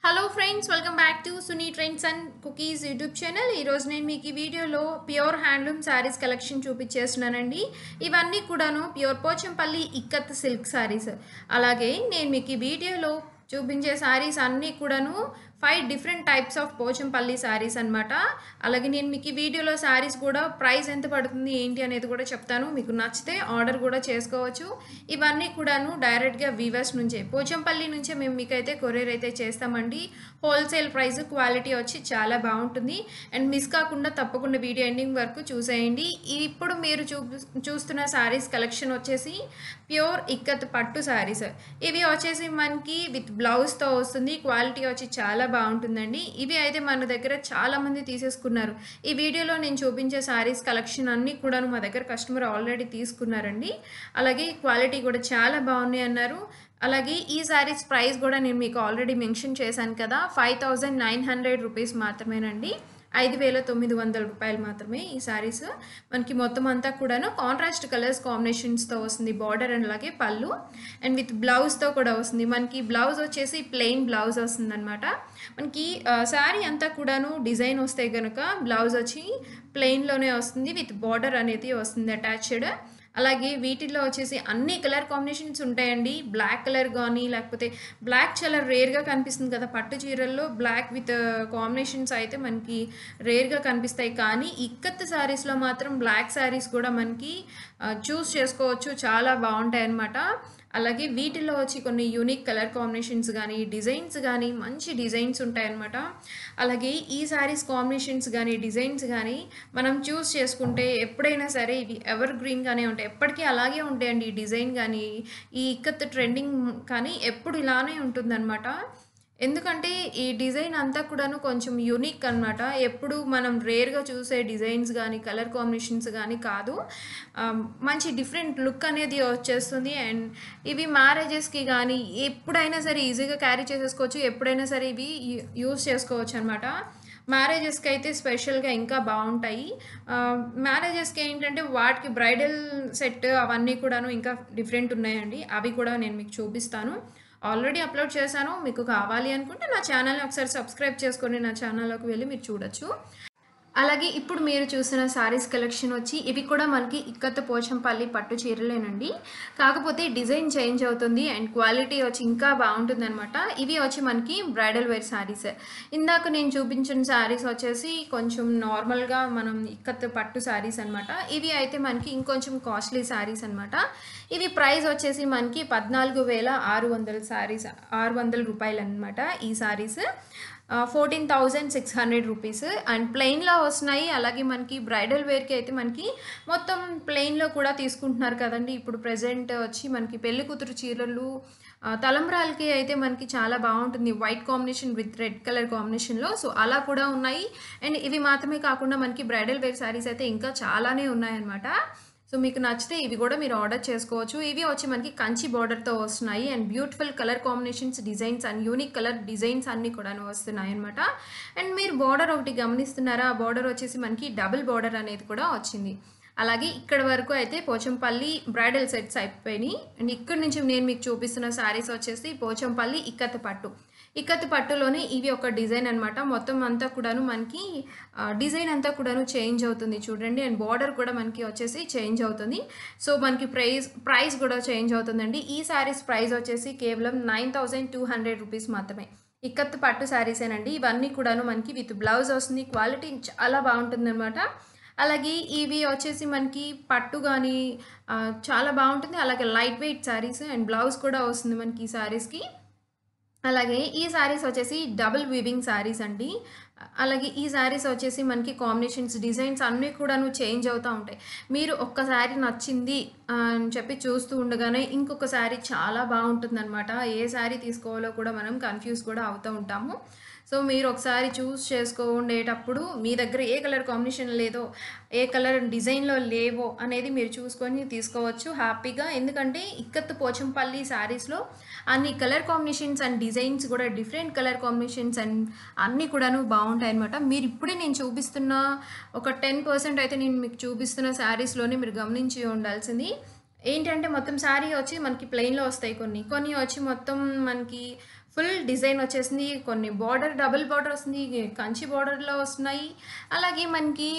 hello friends welcome back to Suni trends and cookies YouTube channel ఈరోజు నేను మీకు ఈ వీడియోలో ప్యూర్ హ్యాండ్లూమ్ శారీస్ కలెక్షన్ చూపించేస్తున్నానండి ఇవన్నీ కూడాను pure Pochampally ikat silk sarees అలాగే నేను మీకు ఈ వీడియోలో చూపించే శారీస్ అన్నీ కూడాను five different types of Pochampally sarees అన్నమాట అలాగే నేను మీకు ఈ వీడియోలో శారీస్ కూడా ప్రైస్ ఎంత పడుతుంది ఏంటి అనేది కూడా చెప్తాను మీకు నచ్చితే ఆర్డర్ కూడా చేసుకోవచ్చు ఇవన్నీ కూడాను డైరెక్ట్గా వీవర్స్ నుంచే పోచంపల్లి నుంచే మేము మీకైతే కొరియర్ అయితే చేస్తామండి హోల్సేల్ ప్రైస్ క్వాలిటీ వచ్చి చాలా బాగుంటుంది అండ్ మిస్ కాకుండా తప్పకుండా వీడియో ఎండింగ్ వరకు చూసేయండి ఇప్పుడు మీరు చూ చూస్తున్న శారీస్ కలెక్షన్ వచ్చేసి ప్యూర్ ఇక్కత్ పట్టు శారీస్ ఇవి వచ్చేసి మనకి విత్ బ్లౌజ్తో వస్తుంది క్వాలిటీ వచ్చి చాలా బాగుంటుందండి ఇవి అయితే మన దగ్గర చాలా మంది తీసేసుకున్నారు ఈ వీడియోలో నేను చూపించే శారీస్ కలెక్షన్ అన్నీ కూడా మా దగ్గర కస్టమర్ ఆల్రెడీ తీసుకున్నారండి అలాగే క్వాలిటీ కూడా చాలా బాగున్నాయి అన్నారు అలాగే ఈ శారీస్ ప్రైస్ కూడా నేను మీకు ఆల్రెడీ మెన్షన్ చేశాను కదా five thousand nine hundred rupees మాత్రమేనండి ఐదు వేల తొమ్మిది వందల రూపాయలు మాత్రమే ఈ శారీస్ మనకి మొత్తం అంతా కూడాను కాంట్రాస్ట్ కలర్స్ కాంబినేషన్స్తో వస్తుంది బార్డర్ అండ్ అలాగే పళ్ళు అండ్ విత్ బ్లౌజ్తో కూడా వస్తుంది మనకి బ్లౌజ్ వచ్చేసి ప్లెయిన్ బ్లౌజ్ వస్తుంది అనమాట మనకి శారీ అంతా కూడాను డిజైన్ వస్తే కనుక బ్లౌజ్ వచ్చి ప్లెయిన్లోనే వస్తుంది విత్ బార్డర్ అనేది వస్తుంది అటాచ్డ్ అలాగే వీటిల్లో వచ్చేసి అన్ని కలర్ కాంబినేషన్స్ ఉంటాయండి బ్లాక్ కలర్ కానీ లేకపోతే బ్లాక్ చాలా రేర్గా కనిపిస్తుంది కదా పట్టు చీరల్లో బ్లాక్ విత్ కాంబినేషన్స్ అయితే మనకి రేర్గా కనిపిస్తాయి కానీ ఇక్కత్ శారీస్లో మాత్రం బ్లాక్ శారీస్ కూడా మనకి చూస్ చేసుకోవచ్చు చాలా బాగుంటాయి అన్నమాట అలాగే వీటిల్లో వచ్చి కొన్ని యూనిక్ కలర్ కాంబినేషన్స్ కానీ డిజైన్స్ కానీ మంచి డిజైన్స్ ఉంటాయన్నమాట అలాగే ఈ శారీస్ కాంబినేషన్స్ కానీ డిజైన్స్ కానీ మనం చూస్ చేసుకుంటే ఎప్పుడైనా సరే ఇవి ఎవర్ గ్రీన్గానే ఉంటాయి ఎప్పటికీ అలాగే ఉంటాయండి ఈ డిజైన్ కానీ ఈ ఇక్కత్ ట్రెండింగ్ కానీ ఎప్పుడు ఇలానే ఉంటుందన్నమాట ఎందుకంటే ఈ డిజైన్ అంతా కూడాను కొంచెం యూనిక్ అనమాట ఎప్పుడు మనం రేర్గా చూసే డిజైన్స్ కానీ కలర్ కాంబినేషన్స్ కానీ కాదు మంచి డిఫరెంట్ లుక్ అనేది వచ్చేస్తుంది అండ్ ఇవి మ్యారేజెస్కి కానీ ఎప్పుడైనా సరే ఈజీగా క్యారీ చేసేసుకోవచ్చు ఎప్పుడైనా సరే ఇవి యూస్ చేసుకోవచ్చు అనమాట మ్యారేజెస్కి అయితే స్పెషల్గా ఇంకా బాగుంటాయి మ్యారేజెస్కి ఏంటంటే వాటికి బ్రైడల్ సెట్ అవన్నీ కూడాను ఇంకా డిఫరెంట్ ఉన్నాయండి అవి కూడా నేను మీకు చూపిస్తాను ఆల్రెడీ అప్లోడ్ చేశాను మీకు కావాలి అనుకుంటే నా ఛానల్ని ఒకసారి సబ్స్క్రైబ్ చేసుకొని నా ఛానల్లోకి వెళ్ళి మీరు చూడొచ్చు అలాగే ఇప్పుడు మీరు చూసిన శారీస్ కలెక్షన్ వచ్చి ఇవి కూడా మనకి ఇక్కత్త పోచంపల్లి పట్టు చీరలేనండి కాకపోతే డిజైన్ చేంజ్ అవుతుంది అండ్ క్వాలిటీ వచ్చి ఇంకా బాగుంటుంది అనమాట ఇవి వచ్చి మనకి బ్రైడల్ వేర్ శారీస్ ఇందాక నేను చూపించిన శారీస్ వచ్చేసి కొంచెం నార్మల్గా మనం ఇక్కత్త పట్టు శారీస్ అనమాట ఇవి అయితే మనకి ఇంకొంచెం కాస్ట్లీ శారీస్ అనమాట ఇవి ప్రైస్ వచ్చేసి మనకి పద్నాలుగు వేల ఆరు వందల శారీస్ ఆరు వందల రూపాయలు అనమాట ఈ sarees fourteen thousand six hundred rupees and ప్లెయిన్లో వస్తున్నాయి అలాగే మనకి బ్రైడల్ వేర్కి అయితే మనకి మొత్తం ప్లెయిన్లో కూడా తీసుకుంటున్నారు కదండి ఇప్పుడు ప్రజెంట్ వచ్చి మనకి పెళ్లి కూతురు చీరలు తలంబ్రాలకి అయితే మనకి చాలా బాగుంటుంది white combination with red colour కాంబినేషన్లో సో అలా కూడా ఉన్నాయి అండ్ ఇవి మాత్రమే కాకుండా మనకి బ్రైడల్ వేర్ శారీస్ అయితే ఇంకా చాలానే ఉన్నాయన్నమాట సో మీకు నచ్చితే ఇవి కూడా మీరు ఆర్డర్ చేసుకోవచ్చు ఇవి వచ్చి మనకి కంచి బార్డర్తో వస్తున్నాయి and beautiful colour combinations designs and unique colour designs అన్నీ కూడా వస్తున్నాయి అనమాట అండ్ మీరు బార్డర్ ఒకటి గమనిస్తున్నారా ఆ బార్డర్ వచ్చేసి మనకి డబుల్ బార్డర్ అనేది కూడా వచ్చింది అలాగే ఇక్కడ వరకు అయితే పోచంపల్లి బ్రైడల్ సెట్స్ అయిపోయినాయి అండ్ ఇక్కడ నుంచి నేను మీకు చూపిస్తున్న శారీస్ వచ్చేసి పోచంపల్లి ఇక్కత్ పట్టు ఇక్కత్ పట్టులోనే ఇవి ఒక డిజైన్ అనమాట మొత్తం అంతా కూడాను మనకి డిజైన్ అంతా కూడాను చేంజ్ అవుతుంది చూడండి అండ్ బార్డర్ కూడా మనకి వచ్చేసి చేంజ్ అవుతుంది సో మనకి ప్రైస్ ప్రైస్ కూడా చేంజ్ అవుతుందండి ఈ శారీస్ ప్రైస్ వచ్చేసి కేవలం nine thousand two hundred rupees మాత్రమే ఇక్కత్ పట్టు శారీసేనండి ఇవన్నీ కూడాను మనకి విత్ బ్లౌజ్ వస్తుంది క్వాలిటీ చాలా బాగుంటుంది అనమాట అలాగే ఇవి వచ్చేసి మనకి పట్టు కానీ చాలా బాగుంటుంది అలాగే light weight sarees and blouse కూడా వస్తుంది మనకి ఈ శారీస్కి అలాగే ఈ శారీస్ వచ్చేసి డబుల్ వీవింగ్ శారీస్ అండి అలాగే ఈ శారీస్ వచ్చేసి మనకి కాంబినేషన్స్ డిజైన్స్ అన్నీ కూడాను చేంజ్ అవుతూ ఉంటాయి మీరు ఒక్క శారీ నచ్చింది అని చెప్పి చూస్తూ ఉండగానే ఇంకొక శారీ చాలా బాగుంటుంది అనమాట ఏ శారీ తీసుకోవాలో కూడా మనం కన్ఫ్యూజ్ కూడా అవుతూ ఉంటాము సో మీరు ఒకసారి చూస్ చేసుకోండేటప్పుడు మీ దగ్గర ఏ కలర్ కాంబినేషన్ లేదో ఏ కలర్ డిజైన్లో లేవో అనేది మీరు చూసుకొని తీసుకోవచ్చు హ్యాపీగా ఎందుకంటే ఇక్కత్ పోచంపల్లి శారీస్లో అన్ని కలర్ కాంబినేషన్స్ అండ్ డిజైన్స్ కూడా డిఫరెంట్ కలర్ కాంబినేషన్స్ అండ్ అన్నీ కూడాను బాగుంటాయి అనమాట మీరు ఇప్పుడే నేను చూపిస్తున్న ఒక టెన్ పర్సెంట్ అయితే నేను మీకు చూపిస్తున్న శారీస్లోనే మీరు గమనించి ఉండాల్సింది ఏంటంటే మొత్తం శారీ వచ్చి మనకి ప్లెయిన్లో వస్తాయి కొన్ని కొన్ని వచ్చి మొత్తం మనకి ఫుల్ డిజైన్ వచ్చేసింది కొన్ని బార్డర్ డబుల్ బార్డర్ వస్తుంది కంచి బార్డర్లో వస్తున్నాయి అలాగే మనకి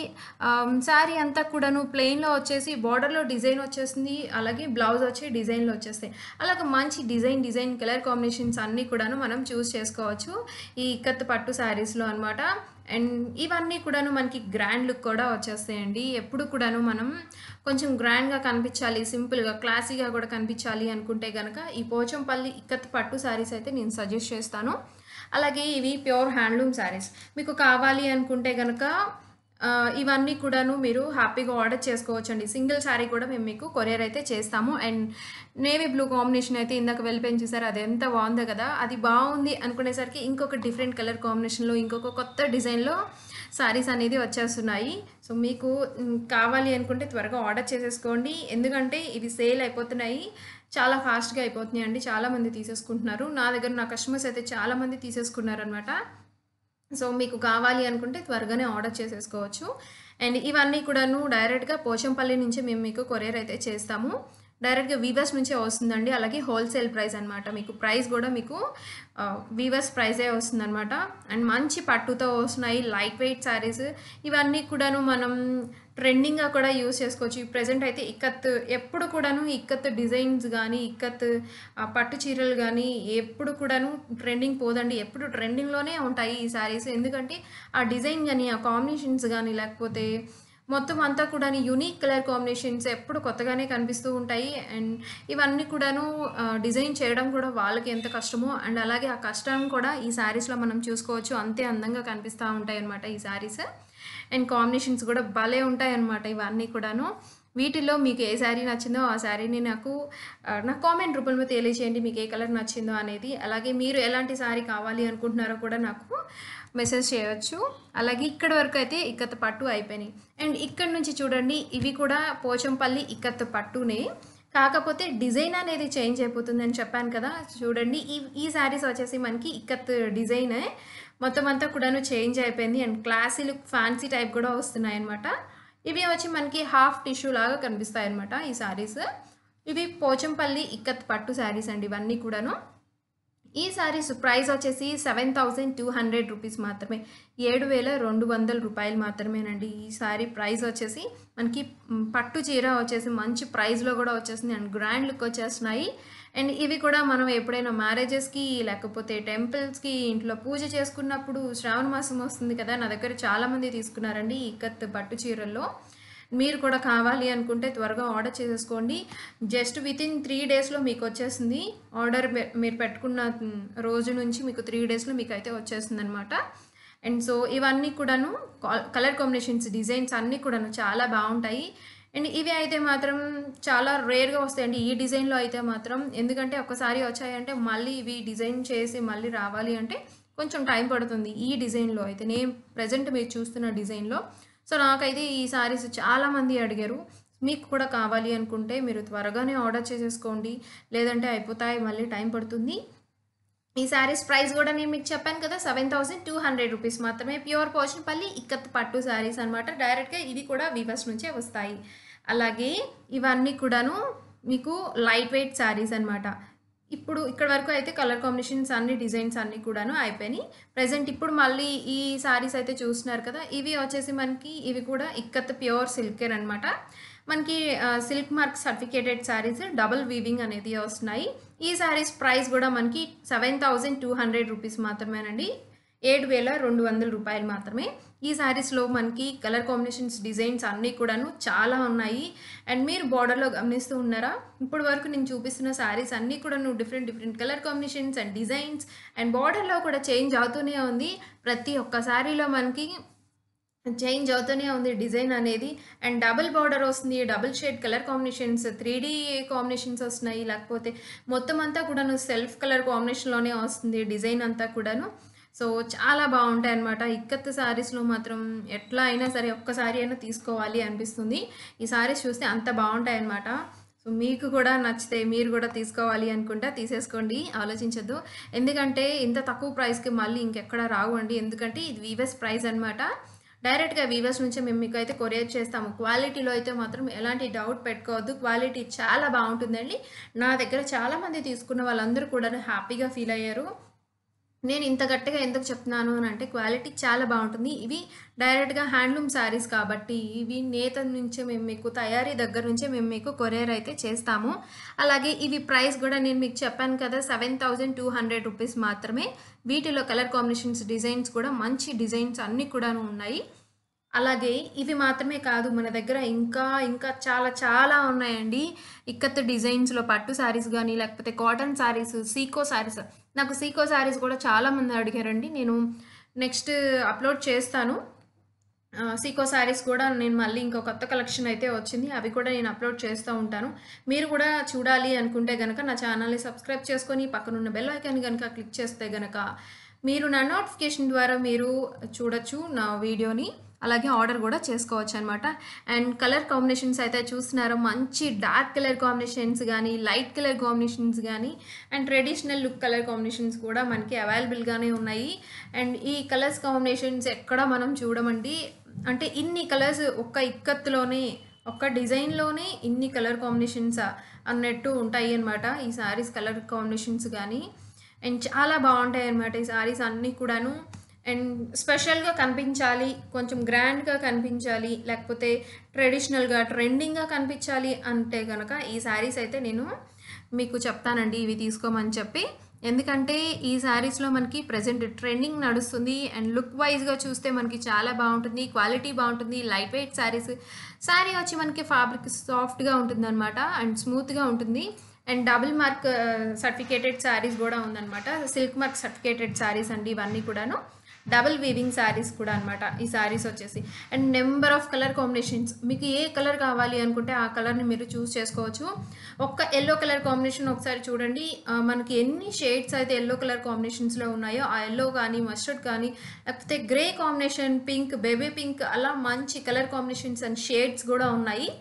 శారీ అంతా కూడాను ప్లెయిన్లో వచ్చేసి బార్డర్లో డిజైన్ వచ్చేసింది అలాగే బ్లౌజ్ వచ్చి డిజైన్లో వచ్చేస్తాయి అలాగే మంచి డిజైన్ డిజైన్ కలర్ కాంబినేషన్స్ అన్నీ కూడాను మనం చూస్ చేసుకోవచ్చు ఈ ఇక్కత్ పట్టు శారీస్లో అనమాట అండ్ ఇవన్నీ కూడాను మనకి గ్రాండ్ లుక్ కూడా వచ్చేస్తాయండి ఎప్పుడు కూడాను మనం కొంచెం గ్రాండ్గా కనిపించాలి సింపుల్గా క్లాసీగా కూడా కనిపించాలి అనుకుంటే కనుక ఈ పోచంపల్లి ఇక్కత్ పట్టు శారీస్ అయితే నేను సజెస్ట్ చేస్తాను అలాగే ఇవి ప్యూర్ హ్యాండ్లూమ్ శారీస్ మీకు కావాలి అనుకుంటే కనుక ఆ, ఇవన్నీ కూడాను మీరు హ్యాపీగా ఆర్డర్ చేసుకోవచ్చు అండి సింగిల్ శారీ కూడా మేము మీకు కొరియర్ అయితే చేస్తాము అండ్ నేవీ బ్లూ కాంబినేషన్ అయితే ఇందాక వెళ్ళిపోయింది చూసారు అది ఎంత బాగుందో కదా అది బాగుంది అనుకునేసరికి ఇంకొక డిఫరెంట్ కలర్ కాంబినేషన్లో ఇంకొక కొత్త డిజైన్లో శారీస్ అనేది వచ్చేస్తున్నాయి సో మీకు మ్, కావాలి అనుకుంటే త్వరగా ఆర్డర్ చేసేసుకోండి ఎందుకంటే ఇవి సేల్ అయిపోతున్నాయి చాలా ఫాస్ట్గా అయిపోతున్నాయి అండి చాలామంది తీసేసుకుంటున్నారు నా దగ్గర నా కస్టమర్స్ అయితే చాలామంది తీసేసుకున్నారు అనమాట సో మీకు కావాలి అనుకుంటే త్వరగానే ఆర్డర్ చేసేసుకోవచ్చు అండ్ ఇవన్నీ కూడాను డైరెక్ట్గా పోచంపల్లి నుంచి మేము మీకు కొరియర్ అయితే చేస్తాము డైరెక్ట్గా వీవర్స్ నుంచే వస్తుందండి అలాగే హోల్సేల్ ప్రైస్ అనమాట మీకు ప్రైస్ కూడా మీకు వీవర్స్ ప్రైజే వస్తుందన్నమాట అండ్ మంచి పట్టుతో వస్తున్నాయి లైట్ వెయిట్ శారీస్ ఇవన్నీ కూడాను మనం ట్రెండింగ్గా కూడా యూస్ చేసుకోవచ్చు ప్రజెంట్ అయితే ఇక్కత్ ఎప్పుడు కూడాను ఇక్కత్ డిజైన్స్ కానీ ఇక్కత్ ఆ, పట్టు చీరలు కానీ ఎప్పుడు కూడాను ట్రెండింగ్ పోదండి ఎప్పుడు ట్రెండింగ్లోనే ఉంటాయి ఈ శారీస్ ఎందుకంటే ఆ డిజైన్ కానీ ఆ కాంబినేషన్స్ కానీ లేకపోతే మొత్తం అంతా కూడా యూనిక్ కలర్ కాంబినేషన్స్ ఎప్పుడు కొత్తగానే కనిపిస్తూ ఉంటాయి అండ్ ఇవన్నీ కూడాను ఆ, డిజైన్ చేయడం కూడా వాళ్ళకి ఎంత కష్టమో అండ్ అలాగే ఆ కష్టం కూడా ఈ శారీస్లో మనం చూసుకోవచ్చు అంతే అందంగా కనిపిస్తూ ఉంటాయి అన్నమాట ఈ శారీస్ అండ్ కాంబినేషన్స్ కూడా భలే ఉంటాయి అన్నమాట ఇవన్నీ కూడాను వీటిల్లో మీకు ఏ శారీ నచ్చిందో ఆ శారీని నాకు ఆ, నా కామెంట్ రూపంలో తెలియచేయండి మీకు ఏ కలర్ నచ్చిందో అనేది అలాగే మీరు ఎలాంటి శారీ కావాలి అనుకుంటున్నారో కూడా నాకు మెసేజ్ చేయొచ్చు అలాగే ఇక్కడ వరకు అయితే ఇక్కత్ పట్టు అయిపోయినాయి అండ్ ఇక్కడ నుంచి చూడండి ఇవి కూడా పోచంపల్లి ఇక్కత్ పట్టునే కాకపోతే డిజైన్ అనేది చేంజ్ అయిపోతుందని చెప్పాను కదా చూడండి ఈ ఈ శారీస్ వచ్చేసి మనకి ఇక్కత్ డిజైనే మొత్తం అంతా కూడాను చేంజ్ అయిపోయింది and classy look fancy type కూడా వస్తున్నాయి అనమాట ఇవి వచ్చి మనకి హాఫ్ టిష్యూ లాగా కనిపిస్తాయి అనమాట ఈ శారీస్ ఇవి పోచంపల్లి ఇక్కత్ పట్టు శారీస్ అండి ఇవన్నీ కూడాను ఈ శారీస్ ప్రైస్ వచ్చేసి seven thousand two hundred rupees మాత్రమే ఏడు వేల రెండు వందల రూపాయలు మాత్రమేనండి ఈ శారీ ప్రైస్ వచ్చేసి మనకి మ్, పట్టు చీర వచ్చేసి మంచి ప్రైస్లో కూడా వచ్చేసింది అండ్ గ్రాండ్ లుక్ వచ్చేస్తున్నాయి అండ్ ఇవి కూడా మనం ఎప్పుడైనా మ్యారేజెస్కి లేకపోతే టెంపుల్స్కి ఇంట్లో పూజ చేసుకున్నప్పుడు శ్రావణ మాసం వస్తుంది కదా నా దగ్గర చాలామంది తీసుకున్నారండి ఈ ఇక్కత్ పట్టు చీరల్లో మీరు కూడా కావాలి అనుకుంటే త్వరగా ఆర్డర్ చేసేసుకోండి జస్ట్ విత్ ఇన్ త్రీ డేస్లో మీకు వచ్చేస్తుంది ఆర్డర్ పె- మీరు పెట్టుకున్న మ్, రోజు నుంచి మీకు త్రీ డేస్లో మీకు అయితే వచ్చేస్తుంది అనమాట అండ్ సో ఇవన్నీ కూడాను కలర్ కాంబినేషన్స్ డిజైన్స్ అన్నీ కూడాను చాలా బాగుంటాయి అండ్ ఇవి అయితే మాత్రం చాలా రేర్గా వస్తాయండి ఈ డిజైన్లో అయితే మాత్రం ఎందుకంటే ఒకసారి వచ్చాయంటే మళ్ళీ ఇవి డిజైన్ చేసి మళ్ళీ రావాలి అంటే కొంచెం టైం పడుతుంది ఈ డిజైన్లో అయితే నేను ప్రజెంట్ మీరు చూస్తున్న డిజైన్లో సో నాకైతే ఈ సారీస్ చాలామంది అడిగారు మీకు కూడా కావాలి అనుకుంటే మీరు త్వరగానే ఆర్డర్ చేసేసుకోండి లేదంటే అయిపోతాయి మళ్ళీ టైం పడుతుంది ఈ శారీస్ ప్రైస్ కూడా నేను మీకు చెప్పాను కదా seven thousand two hundred rupees మాత్రమే ప్యూర్ పోచంపల్లి ఇక్కత్ పట్టు శారీస్ అనమాట డైరెక్ట్గా ఇవి కూడా వివర్స్ నుంచే వస్తాయి అలాగే ఇవన్నీ కూడాను మీకు లైట్ వెయిట్ శారీస్ అనమాట ఇప్పుడు ఇక్కడ వరకు అయితే కలర్ కాంబినేషన్స్ అన్ని డిజైన్స్ అన్నీ కూడాను అయిపోయినాయి ప్రజెంట్ ఇప్పుడు మళ్ళీ ఈ శారీస్ అయితే చూస్తున్నారు కదా ఇవి వచ్చేసి మనకి ఇవి కూడా ఇక్కత్ ప్యూర్ సిల్కేర్ అనమాట మనకి silk mark certificated sarees double weaving అనేది వస్తున్నాయి ఈ శారీస్ ప్రైస్ కూడా మనకి seven thousand two hundred rupees మాత్రమేనండి ఏడు వేల రెండు వందల రూపాయలు మాత్రమే ఈ శారీస్లో మనకి కలర్ కాంబినేషన్స్ డిజైన్స్ అన్నీ కూడాను చాలా ఉన్నాయి అండ్ మీరు బార్డర్లో గమనిస్తూ ఉన్నారా ఇప్పుడు వరకు నేను చూపిస్తున్న శారీస్ అన్నీ కూడాను different different colour combinations and designs and బార్డర్లో కూడా చేంజ్ అవుతూనే ఉంది ప్రతి ఒక్క శారీలో మనకి చేంజ్ అవుతూనే ఉంది డిజైన్ అనేది అండ్ డబుల్ బార్డర్ వస్తుంది double shade colour combinations three D combinations వస్తున్నాయి లేకపోతే మొత్తం అంతా కూడాను సెల్ఫ్ కలర్ కాంబినేషన్లోనే వస్తుంది డిజైన్ అంతా కూడాను సో చాలా బాగుంటాయి అనమాట ఇక్కత్ శారీస్లో మాత్రం ఎట్లా అయినా సరే ఒక్క సారీ అయినా తీసుకోవాలి అనిపిస్తుంది ఈ శారీస్ చూస్తే అంత బాగుంటాయి అనమాట సో మీకు కూడా నచ్చితే మీరు కూడా తీసుకోవాలి అనుకుంటే తీసేసుకోండి ఆలోచించద్దు ఎందుకంటే ఇంత తక్కువ ప్రైస్కి మళ్ళీ ఇంకెక్కడ రావు అండి ఎందుకంటే ఇది వీవెస్ ప్రైస్ అనమాట డైరెక్ట్గా వీవర్స్ నుంచే మేము మీకు అయితే కొరియర్ చేస్తాము క్వాలిటీలో అయితే మాత్రం ఎలాంటి డౌట్ పెట్టుకోవద్దు క్వాలిటీ చాలా బాగుంటుందండి నా దగ్గర చాలామంది తీసుకున్న వాళ్ళందరూ కూడా హ్యాపీగా ఫీల్ అయ్యారు నేను ఇంత గట్టిగా ఎందుకు చెప్తున్నాను అని అంటే క్వాలిటీ చాలా బాగుంటుంది ఇవి డైరెక్ట్గా హ్యాండ్లూమ్ శారీస్ కాబట్టి ఇవి నేత నుంచే మేము మీకు తయారీ దగ్గర నుంచే మేము మీకు కొరియర్ అయితే చేస్తాము అలాగే ఇవి ప్రైస్ కూడా నేను మీకు చెప్పాను కదా seven thousand two hundred rupees మాత్రమే వీటిలో కలర్ కాంబినేషన్స్ డిజైన్స్ కూడా మంచి డిజైన్స్ అన్నీ కూడాను ఉన్నాయి అలాగే ఇవి మాత్రమే కాదు మన దగ్గర ఇంకా ఇంకా చాలా చాలా ఉన్నాయండి ఇక్కత్ డిజైన్స్లో పట్టు శారీస్ కానీ లేకపోతే కాటన్ శారీస్ సీకో శారీస్ నాకు సీకో శారీస్ కూడా చాలా మంది అడిగారండి నేను నెక్స్ట్ అప్లోడ్ చేస్తాను ఆ, సీకో శారీస్ కూడా నేను మళ్ళీ ఇంకో కొత్త కలెక్షన్ అయితే వచ్చింది అవి కూడా నేను అప్లోడ్ చేస్తూ ఉంటాను మీరు కూడా చూడాలి అనుకుంటే కనుక నా ఛానల్ని సబ్స్క్రైబ్ చేసుకొని పక్కనున్న బెల్ ఐకాన్ కనుక క్లిక్ చేస్తే కనుక మీరు నా నోటిఫికేషన్ ద్వారా మీరు చూడొచ్చు నా వీడియోని అలాగే ఆర్డర్ కూడా చేసుకోవచ్చు అనమాట అండ్ కలర్ కాంబినేషన్స్ అయితే చూస్తున్నారో మంచి డార్క్ కలర్ కాంబినేషన్స్ కానీ లైట్ కలర్ కాంబినేషన్స్ కానీ and traditional look colour combinations కూడా మనకి అవైలబుల్గానే ఉన్నాయి అండ్ ఈ కలర్స్ కాంబినేషన్స్ ఎక్కడ మనం చూడమండి అంటే ఇన్ని కలర్స్ ఒక్క ఇక్కత్తులోనే ఒక్క డిజైన్లోనే ఇన్ని కలర్ కాంబినేషన్స్ అన్నట్టు ఉంటాయి అన్నమాట ఈ సారీస్ కలర్ కాంబినేషన్స్ కానీ అండ్ చాలా బాగుంటాయి అన్నమాట ఈ సారీస్ అన్నీ కూడాను అండ్ స్పెషల్గా కనిపించాలి కొంచెం గ్రాండ్గా కనిపించాలి లేకపోతే ట్రెడిషనల్గా ట్రెండింగ్గా కనిపించాలి అంటే కనుక ఈ శారీస్ అయితే నేను మీకు చెప్తానండి ఇవి తీసుకోమని చెప్పి ఎందుకంటే ఈ శారీస్లో మనకి ప్రజెంట్ ట్రెండింగ్ నడుస్తుంది అండ్ లుక్ వైజ్గా చూస్తే మనకి చాలా బాగుంటుంది క్వాలిటీ బాగుంటుంది లైట్ వెయిట్ శారీస్ శారీ వచ్చి మనకి ఫ్యాబ్రిక్ సాఫ్ట్గా ఉంటుంది అనమాట అండ్ స్మూత్గా ఉంటుంది and double mark certificated sarees కూడా ఉందన్నమాట సిల్క్ మార్క్ సర్టిఫికేటెడ్ శారీస్ అండి ఇవన్నీ కూడాను డబుల్ వీవింగ్ శారీస్ కూడా అనమాట ఈ శారీస్ వచ్చేసి and number of colour combinations మీకు ఏ కలర్ కావాలి అనుకుంటే ఆ కలర్ని మీరు చూస్ చేసుకోవచ్చు ఒక్క ఎల్లో కలర్ కాంబినేషన్ ఒకసారి చూడండి ఆ, మనకి ఎన్ని షేడ్స్ అయితే ఎల్లో కలర్ కాంబినేషన్స్లో ఉన్నాయో ఆ ఎల్లో కానీ మస్టర్డ్ కానీ లేకపోతే grey combination pink baby pink అలా మంచి కలర్ కాంబినేషన్స్ అండ్ షేడ్స్ కూడా ఉన్నాయి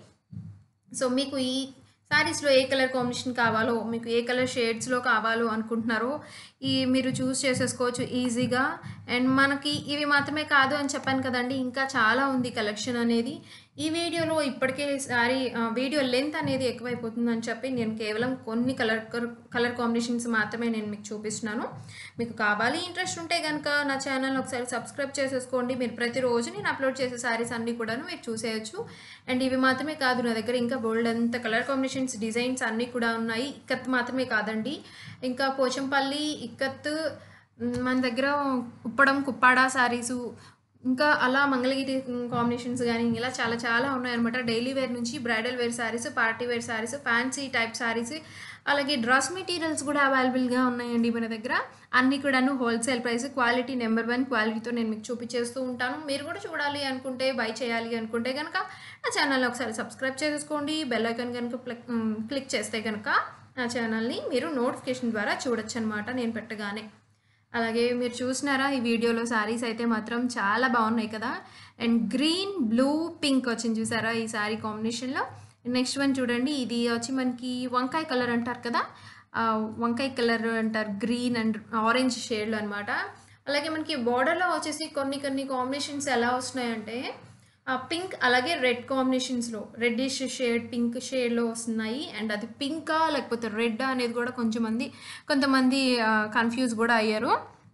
సో మీకు ఈ శారీస్లో ఏ కలర్ కాంబినేషన్ కావాలో మీకు ఏ కలర్ షేడ్స్లో కావాలో అనుకుంటున్నారో ఈ మీరు చూస్ చేసేసుకోవచ్చు ఈజీగా అండ్ మనకి ఇవి మాత్రమే కాదు అని చెప్పాను కదండి ఇంకా చాలా ఉంది కలెక్షన్ అనేది ఈ వీడియోలో ఇప్పటికే సారీ వీడియో లెంత్ అనేది ఎక్కువైపోతుందని చెప్పి నేను కేవలం కొన్ని కలర్ కలర్ కాంబినేషన్స్ మాత్రమే నేను మీకు చూపిస్తున్నాను మీకు కావాలి ఇంట్రెస్ట్ ఉంటే కనుక నా ఛానల్ ఒకసారి సబ్స్క్రైబ్ చేసేసుకోండి మీరు ప్రతిరోజు నేను అప్లోడ్ చేసే సారీస్ అన్నీ కూడాను మీరు చూసేయచ్చు అండ్ ఇవి మాత్రమే కాదు నా దగ్గర ఇంకా బోల్డ్ అంత కలర్ కాంబినేషన్స్ డిజైన్స్ అన్నీ కూడా ఉన్నాయి ఇక్కత్ మాత్రమే కాదండి ఇంకా పోచంపల్లి ఇక్కత్ మ్, మన దగ్గర ఉప్పడం కుప్పాడ శారీసు ఇంకా అలా మంగళగిరి కాంబినేషన్స్ కానీ ఇలా చాలా చాలా ఉన్నాయన్నమాట డైలీ వేర్ నుంచి bridal wear sarees party wear sarees fancy type sarees అలాగే డ్రెస్ మెటీరియల్స్ కూడా అవైలబుల్గా ఉన్నాయండి మన దగ్గర అన్నీ కూడాను wholesale price quality number one క్వాలిటీతో నేను మీకు చూపించేస్తూ ఉంటాను మీరు కూడా చూడాలి అనుకుంటే బై చేయాలి అనుకుంటే కనుక నా ఛానల్ని ఒకసారి సబ్స్క్రైబ్ చేసుకోండి బెల్ ఐకాన్ కనుక క్లిక్ చేస్తే కనుక నా ఛానల్ని మీరు నోటిఫికేషన్ ద్వారా చూడొచ్చు అనమాట నేను పెట్టగానే అలాగే మీరు చూసినారా ఈ వీడియోలో శారీస్ అయితే మాత్రం చాలా బాగున్నాయి కదా అండ్ గ్రీన్ బ్లూ పింక్ వచ్చింది చూసారా ఈ శారీ కాంబినేషన్లో నెక్స్ట్ వన్ చూడండి ఇది వచ్చి మనకి వంకాయ కలర్ అంటారు కదా ఆ, వంకాయ కలర్ అంటారు గ్రీన్ అండ్ ఆరెంజ్ షేడ్లో అనమాట అలాగే మనకి బార్డర్లో వచ్చేసి కొన్ని కొన్ని కాంబినేషన్స్ ఎలా వస్తున్నాయంటే ఆ పింక్ అలాగే రెడ్ కాంబినేషన్స్లో రెడ్డిష్ షేడ్ పింక్ షేడ్లో వస్తున్నాయి అండ్ అది పింకా లేకపోతే రెడ్ అనేది కూడా కొంచెం మంది కొంతమంది కన్ఫ్యూజ్ కూడా అయ్యారు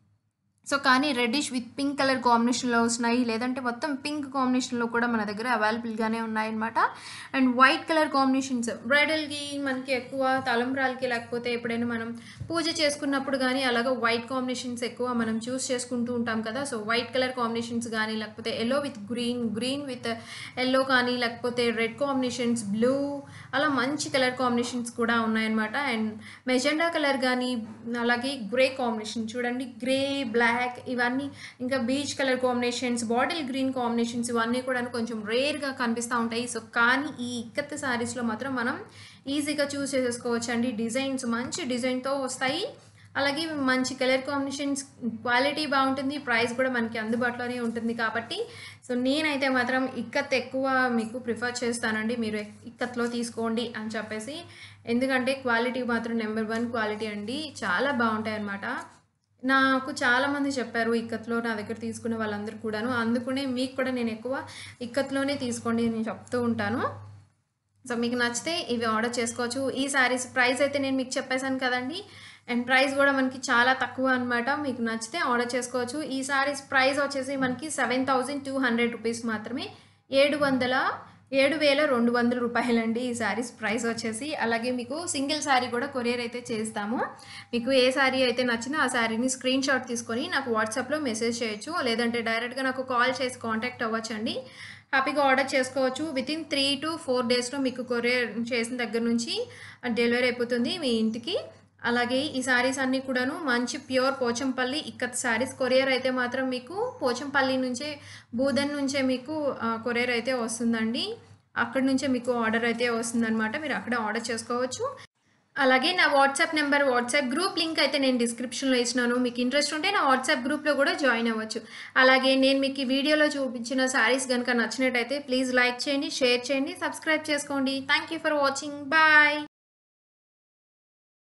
సో కానీ రెడ్డిష్ విత్ పింక్ కలర్ కాంబినేషన్లో వస్తున్నాయి లేదంటే మొత్తం పింక్ కాంబినేషన్లో కూడా మన దగ్గర అవైలబుల్గానే ఉన్నాయన్నమాట అండ్ వైట్ కలర్ కాంబినేషన్స్ బ్రైడల్కి మనకి ఎక్కువ తలంబ్రాలకి లేకపోతే ఎప్పుడైనా మనం పూజ చేసుకున్నప్పుడు కానీ అలాగే వైట్ కాంబినేషన్స్ ఎక్కువ మనం చూస్ చేసుకుంటూ ఉంటాం కదా సో వైట్ కలర్ కాంబినేషన్స్ కానీ లేకపోతే yellow with green green with yellow కానీ లేకపోతే రెడ్ కాంబినేషన్స్ బ్లూ అలా మంచి కలర్ కాంబినేషన్స్ కూడా ఉన్నాయన్నమాట అండ్ మెజెండా కలర్ కానీ అలాగే గ్రే కాంబినేషన్ చూడండి గ్రే బ్లాక్ ఇవన్నీ ఇంకా peach colour combinations bottle green combinations ఇవన్నీ కూడా కొంచెం రేర్గా కనిపిస్తూ ఉంటాయి సో కానీ ఈ ఇక్కత్ శారీస్లో మాత్రం మనం ఈజీగా చూస్ చేసేసుకోవచ్చు అండి డిజైన్స్ మంచి డిజైన్తో వస్తాయి అలాగే మంచి కలర్ కాంబినేషన్స్ క్వాలిటీ బాగుంటుంది ప్రైస్ కూడా మనకి అందుబాటులోనే ఉంటుంది కాబట్టి సో నేనైతే మాత్రం ఇక్కత్ ఎక్కువ మీకు ప్రిఫర్ చేస్తానండి మీరు ఇక్కత్లో తీసుకోండి అని చెప్పేసి ఎందుకంటే క్వాలిటీ మాత్రం నెంబర్ వన్ క్వాలిటీ అండి చాలా బాగుంటాయి అన్నమాట నాకు చాలామంది చెప్పారు ఇక్కత్లో నా దగ్గర తీసుకునే వాళ్ళందరూ కూడాను అందుకునే మీకు కూడా నేను ఎక్కువ ఇక్కత్లోనే తీసుకోండి అని నేను చెప్తూ ఉంటాను సో మీకు నచ్చితే ఇవి ఆర్డర్ చేసుకోవచ్చు ఈ శారీస్ ప్రైస్ అయితే నేను మీకు చెప్పేశాను కదండి అండ్ ప్రైస్ కూడా మనకి చాలా తక్కువ అనమాట మీకు నచ్చితే ఆర్డర్ చేసుకోవచ్చు ఈ సారీస్ ప్రైస్ వచ్చేసి మనకి seven thousand two hundred rupees మాత్రమే ఏడు వందల ఏడు వేల రెండు వందల రూపాయలండి ఈ శారీస్ ప్రైస్ వచ్చేసి అలాగే మీకు సింగిల్ శారీ కూడా కొరియర్ అయితే చేస్తాము మీకు ఏ శారీ అయితే నచ్చిందో ఆ శారీని స్క్రీన్ షాట్ తీసుకొని నాకు వాట్సాప్లో మెసేజ్ చేయొచ్చు లేదంటే డైరెక్ట్గా నాకు కాల్ చేసి కాంటాక్ట్ అవ్వచ్చండి హ్యాపీగా ఆర్డర్ చేసుకోవచ్చు within three to four డేస్లో మీకు కొరియర్ చేసిన దగ్గర నుంచి డెలివరీ అయిపోతుంది మీ ఇంటికి అలాగే ఈ శారీస్ అన్నీ కూడాను మంచి pure Pochampally ikat sarees courier అయితే మాత్రం మీకు పోచంపల్లి నుంచే బూదన్ నుంచే మీకు ఆ, కొరియర్ అయితే వస్తుందండి అక్కడి నుంచే మీకు ఆర్డర్ అయితే వస్తుందన్నమాట మీరు అక్కడే ఆర్డర్ చేసుకోవచ్చు అలాగే నా WhatsApp number WhatsApp group link అయితే నేను డిస్క్రిప్షన్లో ఇచ్చినాను మీకు ఇంట్రెస్ట్ ఉంటే నా వాట్సాప్ గ్రూప్లో కూడా జాయిన్ అవ్వచ్చు అలాగే నేను మీకు ఈ వీడియోలో చూపించిన శారీస్ కనుక నచ్చినట్టయితే ప్లీజ్ లైక్ చేయండి షేర్ చేయండి సబ్స్క్రైబ్ చేసుకోండి thank you for watching bye